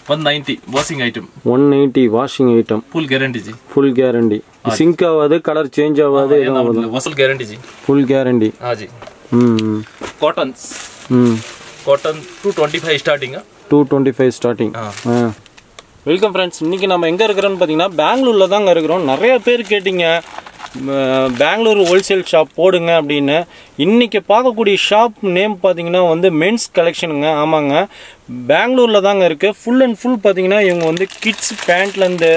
One ninety washing item one eighty washing item full guarantee जी full guarantee shrink ஆகாது colour change ஆகாது எதுவும் ஆகாது वसल गारंटी जी ஃபுல் கேரண்டி हाँ जी ம் ம், कॉटन ம் cotton two twenty five starting two twenty five starting ஆ. வெல்கம் ஃப்ரெண்ட்ஸ் இன்றைக்கி நம்ம எங்கே இருக்கிறோன்னு பார்த்தீங்கன்னா பெங்களூரில் தாங்க இருக்கிறோம் நிறைய பேர் கேட்டிங்க ம, பெங்களூர் ஹோல்சேல் ஷாப் போடுங்க அப்படின்னு இன்றைக்கி பார்க்கக்கூடிய ஷாப் நேம் பார்த்தீங்கன்னா வந்து மென்ஸ் கலெக்ஷனுங்க ஆமாங்க பெங்களூரில் தாங்க இருக்குது ஃபுல் அண்ட் ஃபுல் பார்த்தீங்கன்னா இவங்க வந்து கிட்ஸ் பேண்ட்லேருந்து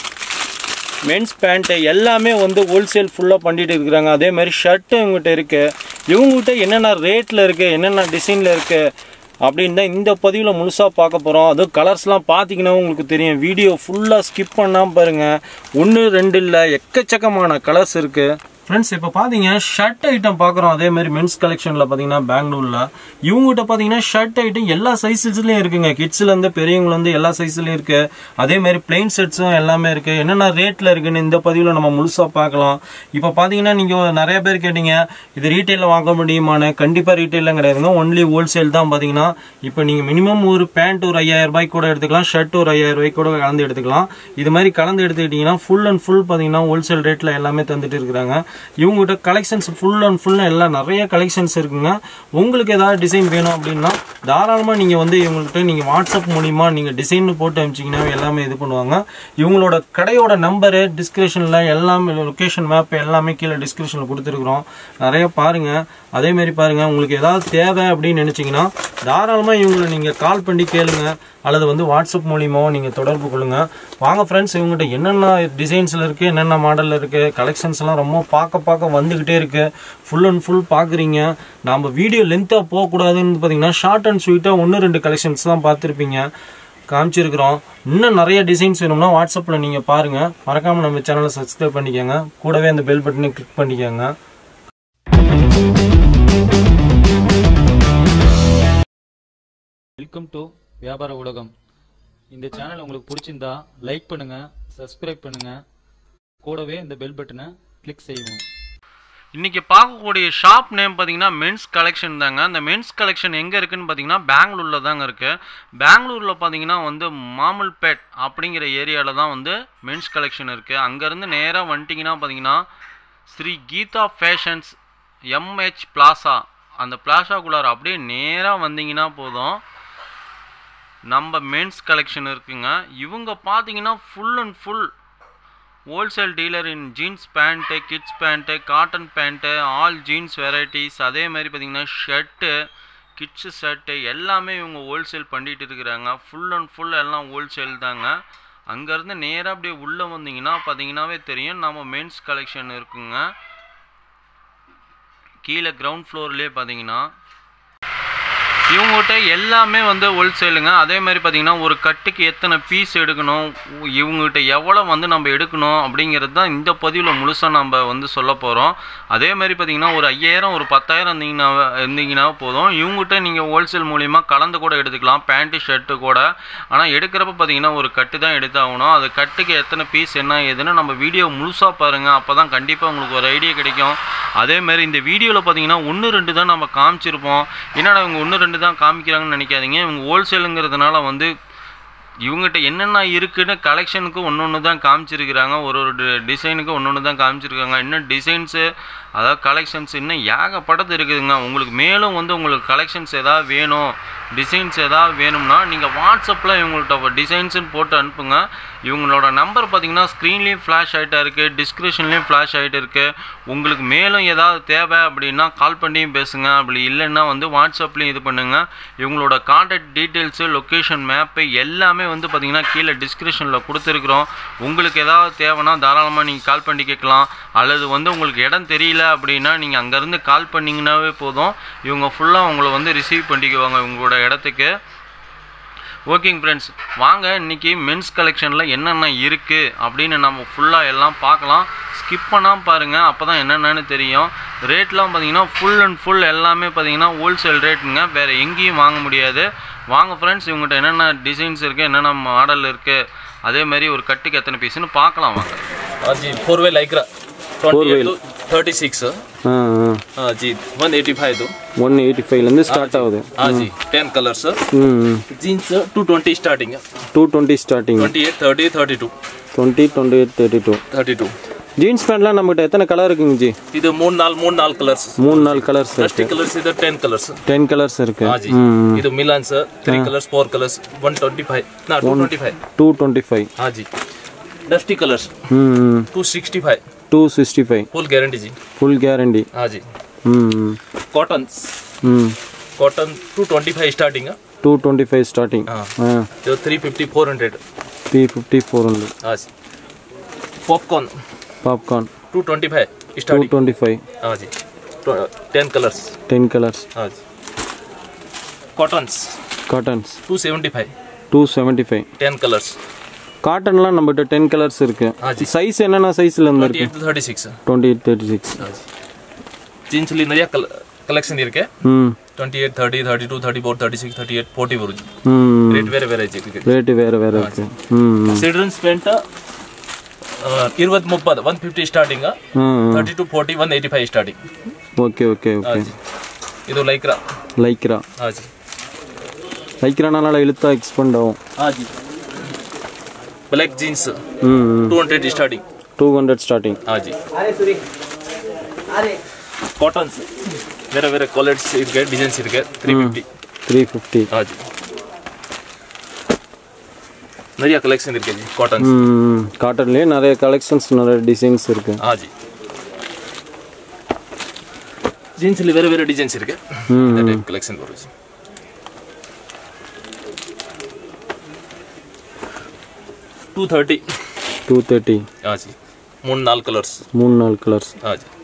மென்ஸ் பேண்ட்டு எல்லாமே வந்து ஹோல்சேல் ஃபுல்லாக பண்ணிட்டு இருக்கிறாங்க அதே மாதிரி ஷர்ட்டு இவங்ககிட்ட இருக்குது இவங்ககிட்ட என்னென்ன ரேட்டில் இருக்குது என்னென்ன டிசைனில் இருக்குது அப்படின்னு தான் இந்த பதிவில் முழுசாக பார்க்க போகிறோம் அதுவும் கலர்ஸ்லாம் பார்த்தீங்கன்னா உங்களுக்கு தெரியும் வீடியோ ஃபுல்லாக ஸ்கிப் பண்ணாமல் பாருங்கள் ஒன்று ரெண்டு இல்லை எக்கச்சக்கமான கலர்ஸ் இருக்குது ஃப்ரெண்ட்ஸ் இப்போ பார்த்தீங்க ஷர்ட் ஐட்டம் பார்க்குறோம் அதே மாதிரி மென்ஸ் கலெக்ஷனில் பார்த்தீங்கன்னா பெங்களூரில் இவங்ககிட்ட பார்த்தீங்கன்னா ஷர்ட் ஐட்டம் எல்லா சைஸஸ்லேயும் இருக்குங்க கிட்ஸ்லேருந்து பெரியவங்கலேருந்து எல்லா சைஸ்லேயும் இருக்குது அதே மாதிரி பிளெயின் செட்ஸும் எல்லாமே இருக்குது என்னென்ன ரேட்டில் இருக்குன்னு இந்த பதிவில் நம்ம முழுசாக பார்க்கலாம் இப்போ பார்த்தீங்கன்னா நீங்கள் நிறைய பேர் கேட்டீங்க இது ரீட்டெயிலில் வாங்க முடியுமான்னு கண்டிப்பாக ரீட்டெயிலாம் கிடையாதுங்க ஒன்லி ஹோல்சேல் தான் பார்த்தீங்கன்னா இப்போ நீங்கள் மினிமம் ஒரு பேண்ட் ஒரு ஐயாயிரம் ரூபாய்க்கு கூட எடுத்துக்கலாம் ஷர்ட் ஒரு ஐயாயிரம் ரூபாய்க்கு கூட கலந்து எடுத்துக்கலாம் இது மாதிரி கலந்து எடுத்துக்கிட்டிங்கன்னா ஃபுல் அண்ட் ஃபுல் பார்த்தீங்கன்னா ஹோல்சேல் ரேட்டில் எல்லாமே தந்துட்டு இருக்கிறாங்க இவங்ககிட்ட கலெக்ஷன்ஸ் ஃபுல் அண்ட் ஃபுல் எல்லாம் நிறைய கலெக்ஷன்ஸ் இருக்குங்க உங்களுக்கு ஏதாவது டிசைன் வேணும் அப்படின்னா தாராளமாக நீங்கள் வந்து இவங்கள்ட்ட நீங்கள் வாட்ஸ்அப் மூலிமா நீங்கள் டிசைன் போட்டு அனுப்பிச்சிங்கன்னா எல்லாமே இது பண்ணுவாங்க இவங்களோட கடையோட நம்பரு டிஸ்கிரிப்ஷனில் எல்லாமே லொக்கேஷன் மேப் எல்லாமே கீழே டிஸ்கிரிப்ஷனில் கொடுத்துருக்குறோம் நிறைய பாருங்கள் அதேமாரி பாருங்கள் உங்களுக்கு ஏதாவது தேவை அப்படின்னு நினச்சிங்கன்னா தாராளமாக இவங்களை நீங்கள் கால் பண்ணி கேளுங்க அல்லது வந்து வாட்ஸ்அப் மூலியமாவோ நீங்கள் தொடர்பு கொள்ளுங்க வாங்க ஃப்ரெண்ட்ஸ் இவங்ககிட்ட என்னென்ன டிசைன்ஸில் இருக்குது என்னென்ன மாடலில் இருக்குது கலெக்ஷன்ஸ் எல்லாம் ரொம்ப பார்க்க பார்க்க வந்துக்கிட்டே இருக்குது ஃபுல் அண்ட் ஃபுல் பார்க்குறீங்க நம்ம வீடியோ லென்த்தாக போகக்கூடாதுன்னு பார்த்தீங்கன்னா ஷார்ட் அண்ட் ஸ்வீட்டாக ஒன்று ரெண்டு கலெக்ஷன்ஸ் தான் பார்த்துருப்பீங்க காமிச்சிருக்கிறோம் இன்னும் நிறைய டிசைன்ஸ் வேணும்னா வாட்ஸ்அப்பில் நீங்கள் பாருங்கள் மறக்காமல் நம்ம சேனலை சப்ஸ்கிரைப் பண்ணிக்கோங்க கூடவே அந்த பெல் பட்டனை கிளிக் பண்ணிக்கோங்க வெல்கம் டு வியாபார உலகம் இந்த சேனல் உங்களுக்கு பிடிச்சிருந்தா லைக் பண்ணுங்க சப்ஸ்கிரைப் பண்ணுங்க கூடவே இந்த பெல் பட்டனை கிளிக் செய்வோம் இன்றைக்கி பார்க்கக்கூடிய ஷாப் நேம் பார்த்தீங்கன்னா மென்ஸ் கலெக்ஷன் தாங்க அந்த மென்ஸ் கலெக்ஷன் எங்கே இருக்குன்னு பார்த்தீங்கன்னா பெங்களூரில் தாங்க இருக்குது பெங்களூரில் பார்த்தீங்கன்னா வந்து மாமல்பேட் அப்படிங்கிற ஏரியாவில் தான் வந்து மென்ஸ் கலெக்ஷன் இருக்குது அங்கேருந்து நேராக வந்துட்டிங்கன்னா பார்த்தீங்கன்னா Shri Geetha fashions MH plaza அந்த பிளாசாக்குள்ளார அப்படியே நேராக வந்தீங்கன்னா போதும் நம்ம மென்ஸ் கலெக்ஷன் இருக்குங்க இவங்க பார்த்தீங்கன்னா full and full wholesale dealer in jeans pant kids pant cotton pant all jeans varieties அதே மாதிரி பார்த்தீங்கன்னா ஷர்ட்டு கிட்ஸு ஷர்ட்டு எல்லாமே இவங்க ஹோல்சேல் பண்ணிட்டு இருக்கிறாங்க ஃபுல் அண்ட் ஃபுல் எல்லாம் ஹோல்சேல் தாங்க அங்கேருந்து நேராக அப்படியே உள்ளே வந்தீங்கன்னா பார்த்தீங்கன்னாவே தெரியும் நம்ம மென்ஸ் கலெக்ஷன் இருக்குங்க கீழே கிரவுண்ட் ஃப்ளோர்லேயே பார்த்தீங்கன்னா இவங்ககிட்ட எல்லாமே வந்து ஹோல்சேலுங்க அதே மாதிரி பார்த்தீங்கன்னா ஒரு கட்டுக்கு எத்தனை பீஸ் எடுக்கணும் உ- இவங்ககிட்ட எவ்வளோ வந்து நம்ம எடுக்கணும் அப்படிங்கிறது தான் இந்த பதிவில் முழுசாக நம்ம வந்து சொல்ல போகிறோம் அதே மாதிரி பார்த்தீங்கன்னா ஒரு ஐயாயிரம் ஒரு பத்தாயிரம் இருந்தீங்கன்னா இருந்தீங்கன்னா போதும் இவங்ககிட்ட நீங்கள் ஹோல்சேல் மூலிமா கலந்து கூட எடுத்துக்கலாம் பேண்ட்டு ஷர்ட்டு கூட ஆனால் எடுக்கிறப்ப பார்த்தீங்கன்னா ஒரு கட்டு தான் எடுத்தாகணும் அது கட்டுக்கு எத்தனை பீஸ் என்ன ஏதுன்னு நம்ம வீடியோ முழுசாக பாருங்கள் அப்போ தான் கண்டிப்பாக உங்களுக்கு ஒரு ஐடியா கிடைக்கும் அதே மாதிரி இந்த வீடியோவில் பார்த்தீங்கன்னா ஒன்று ரெண்டு தான் நம்ம காமிச்சிருப்போம் என்னடா இவங்க ஒன்று ரெண்டு தான் காமிக்கிறாங்கன்னு நினைக்காதீங்க இவங்க ஹோல்சேலுங்கிறதுனால வந்து இவங்ககிட்ட என்னென்ன இருக்குன்னு கலெக்ஷனுக்கு ஒன்று ஒன்று தான் காமிச்சிருக்கிறாங்க ஒரு ஒரு டி- டிசைனுக்கு ஒன்று ஒன்று தான் காமிச்சிருக்காங்க இன்னும் டிசைன்ஸு அதாவது கலெக்ஷன்ஸ் இன்னும் ஏகப்பட்டது இருக்குதுங்க உங்களுக்கு மேலும் வந்து உங்களுக்கு கலெக்ஷன்ஸ் ஏதாவது வேணும் டிசைன்ஸ் ஏதாவது வேணும்னா நீங்கள் வாட்ஸ்அப்பில் இவங்கள்ட்ட டிசைன்ஸுன்னு போட்டு அனுப்புங்க இவங்களோட நம்பர் பார்த்தீங்கன்னா ஸ்க்ரீன்லேயும் ஃப்ளாஷ் ஆகிட்டா இருக்குது டிஸ்கிரிப்ஷன்லேயும் ஃப்ளாஷ் ஆகிட்டு இருக்குது உங்களுக்கு மேலும் ஏதாவது தேவை அப்படின்னா கால் பண்ணியும் பேசுங்க அப்படி இல்லைன்னா வந்து வாட்ஸ்அப்லேயும் இது பண்ணுங்கள் இவங்களோட கான்டாக்ட் டீட்டெயில்ஸு லொக்கேஷன் மேப்பு எல்லாமே வந்து பார்த்தீங்கன்னா கீழே டிஸ்கிரிப்ஷனில் கொடுத்துருக்குறோம் உங்களுக்கு ஏதாவது தேவைன்னா தாராளமாக நீங்கள் கால் பண்ணி கேட்கலாம் அல்லது வந்து உங்களுக்கு இடம் தெரியல அப்படின்னா நீங்கள் அங்கேருந்து கால் பண்ணிங்கன்னாவே போதும் இவங்க ஃபுல்லாக உங்களை வந்து ரிசீவ் பண்ணிக்குவாங்க உங்களோட இடத்துக்கு ஓகேங்க ஃப்ரெண்ட்ஸ் வாங்க இன்னைக்கு மென்ஸ் கலெக்ஷனில் என்னென்ன இருக்குது அப்படின்னு நம்ம ஃபுல்லாக எல்லாம் பார்க்கலாம் ஸ்கிப் பண்ணாமல் பாருங்கள் அப்போ தான் என்னென்னு தெரியும் ரேட்லாம் பார்த்தீங்கன்னா ஃபுல் அண்ட் ஃபுல் எல்லாமே பார்த்தீங்கன்னா ஹோல்சேல் ரேட்டுங்க வேறு எங்கேயும் வாங்க முடியாது வாங்க ஃப்ரெண்ட்ஸ் இவங்ககிட்ட என்னென்ன டிசைன்ஸ் இருக்குது என்னென்ன மாடல் இருக்குது அதே மாதிரி ஒரு கட்டுக்கு எத்தனை பீஸ்னு பார்க்கலாம் வாங்க हाँ जी four way lycra twenty two thirty six ஆ ஆ हाँ जी वन एटी फाइव दो ஒன் எயிட்டி ஃபைவ்லேருந்து ஸ்டார்ட் ஆகுது हाँ जी टेन कलर्स ம் ம் jeans two twenty starting two twenty starting twenty eight thirty thirty two twenty twenty eight thirty two thirty two jeans பேண்ட்லாம் நம்மகிட்ட எத்தனை கலர் இருக்குங்க ஜி ಇದು ಮೂರ್ ನಾಲ್ ಮೂರ್ ನಾಲ್ ಕಲರ್ಸ್ மூணு நாலு கலர்ஸ் இருக்கு ಪ್ಲಾಸ್ಟಿಕ್ ಕಲರ್ಸ್ ಇದೆ ಟೆನ್ ಕಲರ್ಸ್ டென் கலர்ஸ் இருக்கு हाँ जी ಇದು ಮಿಲಾನ್ sir three colours four colours one twenty five ನಾ two twenty five two twenty five हाँ जी डस्टी कलर्स ம் two sixty five two sixty five full guarantee जी ஃபுல் கேரண்டி हाँ जी ம் कॉटन ம் cotton two twenty five starting two twenty five starting हाँ ஆ जो three fifty four hundred three fifty four hundred हाँ जी popcorn popcorn two twenty five two starting twenty five हाँ जी टेन कलर्स டென் கலர்ஸ் हाँ जी cottons cottons two seventy five two seventy five ten colours காட்டன்லாம் நம்மகிட்ட ten colours இருக்கு हाँ जी சைஸ் என்னென்ன சைஸ்ல இருந்து ट्वेंटी இருக்கு eight thirty six twenty eight thirty six हाँ जी ಜೀನ್ಸಲ್ಲಿ நிறைய ಕಲ ಕಲೆಕ್ಷನ್ ಇರಕ್ಕೆ ம் twenty eight thirty thirty two thirty four thirty six thirty eight forty ಬರುತ್ತೆ ம் ರೇಟ್ ಬೇರೆ ಬೇರೆ ಐತಿ ரேட்டு வேறு வேறு இருக்கு ம் ಚಿಲ್ಡ್ರನ್ಸ್ ಪೇಂಟ್ ಇರುವತ್ತು ಮುಪ್ಪದು ಒನ್ ಫಿಫ್ಟಿ ಸ್ಟಾರ್ಟಿಂಗ್ ம் thirty two forty one eighty five starting okay okay okay ಇದು ಲೈಕ್ರಾ லைக்ரா ಹಾಂ ಜಿ லைக்ரானால இழுத்தா எக்ஸ்பெண்ட் ஆகும் ಹಾಂ ಜಿ ಬ್ಲ್ಯಾಕ್ ಜೀನ್ಸ್ ம் two hundred starting two hundred starting ಹಾಂ ಜಿ ಕಾಟನ್ಸ್ ಬೇರೆ ಬೇರೆ ಕ್ವಾಲಿಟೀಸ್ ಇருக்கு ಡಿಸೈನ್ಸ್ ಇருக்கு ತ್ರೀ ಫಿಫ್ಟಿ த்ரீ ஃபிஃப்டி ಹಾಂ ಜಿ நிறைய கலெக்ஷன் இருக்கு ஜி காட்டன்ஸ் ம் காட்டன்லேயே நிறைய கலெக்ஷன்ஸ் நிறைய டிசைன்ஸ் இருக்கு ಹಾಂ ಜಿ ಜೀನ್ಸಲ್ಲಿ ಬೇರೆ ಬೇರೆ ಡಿಸೈನ್ಸ್ ಇருக்கு ம் இந்த டைப் கலெக்ஷன் வரும் ஜி ಟೂ ಥರ್ಟಿ டூ தேர்ட்டி ಹಾಂ ಜಿ ಮೂರು ನಾಲ್ಕು ಕಲರ್ಸ್ மூணு நாலு கலர்ஸ் ಹಾಂ ಜಿ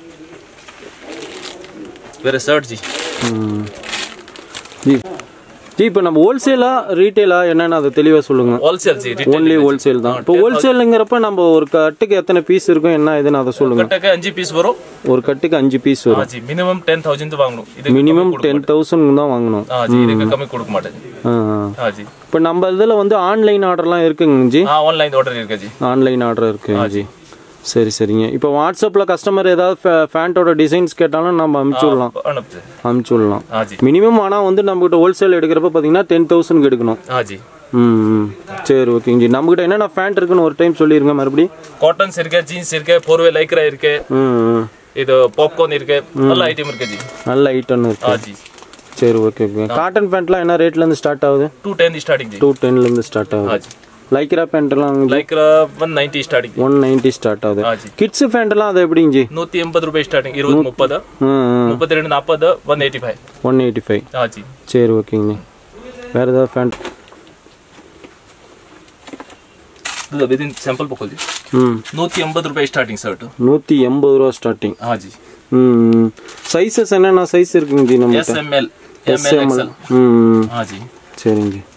ಬೇರೆ ಶರ್ಟ್ ಜಿ ம் ஜி ஜி இப்போ நம்ம ஹோல்சேலா ரீட்டெயிலா என்னன்னு அதை தெளிவாக சொல்லுங்க ಹೋಲ್ಸೇಲ್ ಜಿ ஓன்லி ஹோல்சேல் தான் இப்போ ஹோல்சேலுங்கிறப்ப நம்ம ஒரு கட்டுக்கு எத்தனை பீஸ் இருக்கும் என்ன இதுன்னு அதை சொல்லுங்க ಕಟ್ಟಕ್ಕೆ ಅಂಜಿ ಪೀಸ್ ಬರೋ ஒரு கட்டுக்கு அஞ்சு பீஸ் வரும் ಹಾಂ ಜಿ ಮಿನಿಮಮ್ ಟೆನ್ ತೌಸಂಡ್ ವಾங்கணும் இதுக்கு மினிமம் டென் தௌசண்ட் தான் வாங்கணும் ಹಾಂ ಜಿ ಇದಕ್ಕೆ ಕಮ್ಮಿ ಕೊಡಕ್ ಮಾಟೇன் ஆ ಹಾಂ ಜಿ இப்போ நம்ம இதில் வந்து ஆன்லைன் ஆர்டர்லாம் இருக்குங்க ஜி ಹಾಂ ಆನ್ಲೈನ್ ಆರ್ಡರ್ ಇருக்கு ಜಿ ஆன்லைன் ஆர்டர் இருக்கு ஜி சரி சரிங்க இப்போ வாட்ஸ்அப்பில் கஸ்டமர் ஏதாவது ஃபேண்ட்டோட டிசைன்ஸ் கேட்டாலும் நம்ம அமுச்சு விடலாம் ಅನುಪ್ತೆ அமுச்சு விடலாம் ಹಾಂ ಜಿ மினிமம் ஆனால் வந்து நம்மகிட்ட ஹோல்சேல் எடுக்கிறப்ப பார்த்தீங்கன்னா டென் தௌசண்ட்க்கு எடுக்கணும் ಹಾಂ ஜி ம் ம். சரி ஓகேங்க ஜி நம்மகிட்ட என்னென்ன ஃபேண்ட் இருக்குன்னு ஒரு டைம் சொல்லிடுங்க மறுபடியும் ಕಾಟನ್ಸ್ ಇருக்கு ಜೀನ್ಸ್ ಇருக்கு ಫೋರ್ ವೇ ಲೈಕ್ರಾ ಇருக்கு ம் ம். ಇದು ಪಾಪ್ಕಾರ್ನ್ ಇருக்கு ಎಲ್ಲ ಐಟಮ್ ಇருக்கு ಜಿ நல்ல ஐட்டம்னு இருக்கு ಹಾಂ ಜಿ சரி ஓகே ஓகே காட்டன் பேண்ட்லாம் என்ன ரேட்லேருந்து ஸ்டார்ட் ஆகுது ಟೂ ಟೆನ್ ಸ್ಟಾರ್ಟಿಂಗ್ ಜಿ டூ டென்லேருந்து ஸ்டார்ட் ஆகுது ಹಾಂ ಜಿ லைக்ரா பேண்ட்லாம் Lycra one ninety starting one ninety start ஆகுது ಹಾಂ ಜಿ கிட்ஸ் பேண்ட்லாம் அது எப்படிங்க ஜி ನೂತಿ ಎಂಬತ್ತು ರೂಪಾಯಿ ಸ್ಟಾರ್ಟಿಂಗ್ ಇರುವುದು ಮುಪ್ಪದ ம் ಮುಪ್ಪತ್ತೆರಡು ನಾಲ್ಪದ one eighty five one eighty five ಹಾಂ ಜಿ சரி ஓகேங்க வேறு ஏதாவது ஃபேண்ட் ಇದು ವಿದಿನ್ ಸ್ಯಾಂಪಲ್ ಪಕ್ಕೋದಿ ம் ನೂತಿ ಎಂಬತ್ತು ರೂಪಾಯಿ ಸ್ಟಾರ್ಟಿಂಗ್ ಶರ್ಟ್ நூற்றி எண்பது ரூபா ஸ்டார்டிங் ಹಾಂ ಜಿ ம் சைஸஸ் என்னென்ன சைஸ் இருக்குங்க ஜி நம்ம S M L M L XL ம் ಹಾಂ ಜಿ சரிங்க ஜி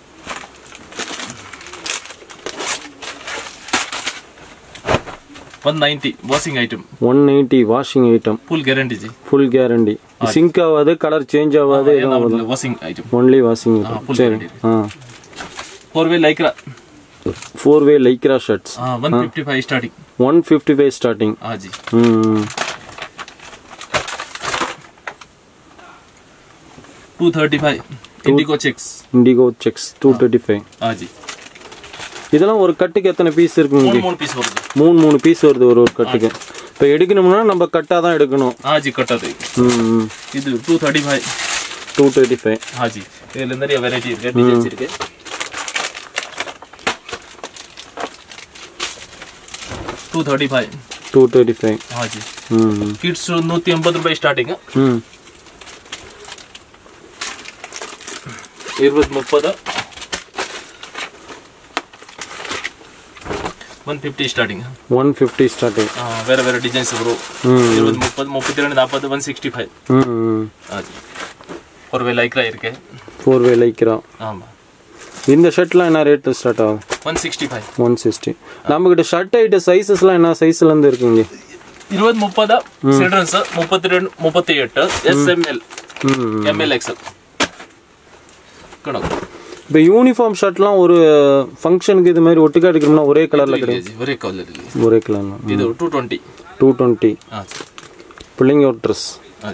one ninety washing item one eighty washing item full guarantee ಜಿ ஃபுல் கேரண்டி சிங்க் ஆகாது கலர் சேஞ்ச் ஆகாது எதுவும் ஆகாது washing item only washing item full சரி guarantee. ஆ four way Lycra four way Lycra shirts one fifty five starting one fifty five starting ಹಾಂ ಜಿ ம் two thirty five indigo checks indigo checks two thirty five ಹಾಂ ಜಿ இதெல்லாம் ஒரு கட்டுக்கு எத்தனை பீஸ் இருக்குங்க ಮೂರು ஜி ಮೂರು ಪೀಸ್ ಬರುತ್ತೆ மூணு மூணு பீஸ் வருது ஒரு ஒரு கட்டுக்கு இப்போ எடுக்கணும்னா நம்ம கட்டாக தான் எடுக்கணும் ಹಾಂ ಜಿ ಕಟ್ಟೋದು ம் ಇದು two thirty five two thirty five ಹಾಂ ಜಿ ಇದರಲ್ಲಿ நிறைய ವೆರೈಟಿ ಇருக்கு ಡಿಸೈನ್ಸ್ ಇருக்கு two thirty five two thirty five ಹಾಂ ಜಿ ம் ಕಿಡ್ಸ್ ನೂತಿ ಎಂಬತ್ತು ರೂಪಾಯಿ ಸ್ಟಾರ್ಟಿಂಗ್ ம் ಇರುವತ್ತು ಮುಪ್ಪದು one fifty starting one fifty starting ಬೇರೆ ಬೇರೆ ಡಿಸೈನ್ಸ್ ಬರು ம் ಇರುವತ್ತು ಮುಪ್ಪದು ಮುಪ್ಪತ್ತೆರಡು ನಾಲ್ಪದು ಒನ್ ಸಿಕ್ಸ್ಟಿ ಫೈವ್ ம் ம் ಹಾಂ ಜಿ ஒரு வே லைக்ரா இருக்கு ஃபோர் வே லைக்கிறா ஆமாம் இந்த ஷர்ட்லாம் என்ன ரேட்டு ஸ்டார்ட் ஆகும் one sixty five one sixty நம்மக்கிட்ட ஷர்ட் ஐட்ட சைஸஸ்லாம் என்ன சைஸ்லேருந்து இருக்குங்க இருபது முப்பதா சில்ட்ரன்ஸ் முப்பத்தி ரெண்டு முப்பத்தி எட்டு எஸ் எம் எல் ம் எம் எல் எக்ஸ்எல் கணக்கு இப்போ யூனிஃபார்ம் ஷர்ட்லாம் ஒரு ஃபங்க்ஷனுக்கு இது மாதிரி ஒட்டுக்கா எடுக்கணும்னா ஒரே கலரில் கிடைக்கும் ஒரே கலர் இல்லை ஒரே கலர்லாம் ಇದು ಟೂ ಟ್ವೆಂಟಿ டூ டுவெண்ட்டி ಹಾಂ பிள்ளைங்க ஒரு ட்ரெஸ்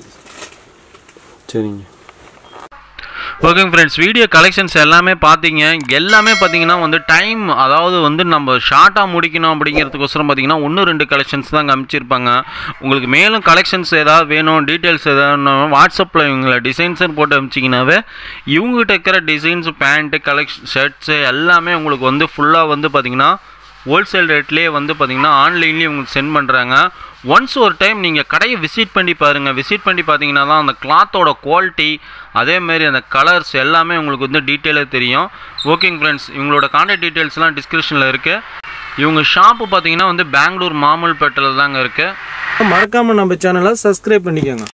சரிங்க ஓகேங்க ஃப்ரெண்ட்ஸ் வீடியோ கலெக்ஷன்ஸ் எல்லாமே பார்த்தீங்க எல்லாமே பார்த்தீங்கன்னா வந்து டைம் அதாவது வந்து நம்ம ஷார்ட்டாக முடிக்கணும் அப்படிங்கிறதுக்கோசரம் பார்த்தீங்கன்னா ஒன்று ரெண்டு கலெக்ஷன்ஸ் தான் அமைச்சிருப்பாங்க உங்களுக்கு மேலும் கலெக்ஷன்ஸ் ஏதாவது வேணும் டீட்டெயில்ஸ் ஏதாவது வாட்ஸ்அப்பில் இவங்களை டிசைன்ஸுன்னு போட்டு அனுப்பிச்சிங்கனாவே இவங்ககிட்ட இருக்கிற டிசைன்ஸ் பேண்ட்டு கலெக்ஷன் ஷர்ட்ஸு எல்லாமே உங்களுக்கு வந்து ஃபுல்லாக வந்து பார்த்தீங்கன்னா ஹோல்சேல் ரேட்லேயே வந்து பார்த்தீங்கன்னா ஆன்லைன்லேயே உங்களுக்கு சென்ட் பண்ணுறாங்க ஒன்ஸ் ஒரு டைம் நீங்கள் கடையை விசிட் பண்ணி பாருங்கள் விசிட் பண்ணி பார்த்தீங்கன்னா தான் அந்த கிளாத்தோட குவாலிட்டி அதேமாரி அந்த கலர்ஸ் எல்லாமே உங்களுக்கு வந்து டீட்டெயிலாக தெரியும் ஓகேங்க ஃப்ரெண்ட்ஸ் இவங்களோட கான்டாக்ட் டீட்டெயில்ஸ்லாம் டிஸ்கிரிப்ஷனில் இருக்குது இவங்க ஷாப்பு பார்த்தீங்கன்னா வந்து பெங்களூர் மாமூல்பேட்டில் தாங்க இருக்குது மறக்காமல் நம்ம சேனலை சப்ஸ்கிரைப் பண்ணிக்கோங்க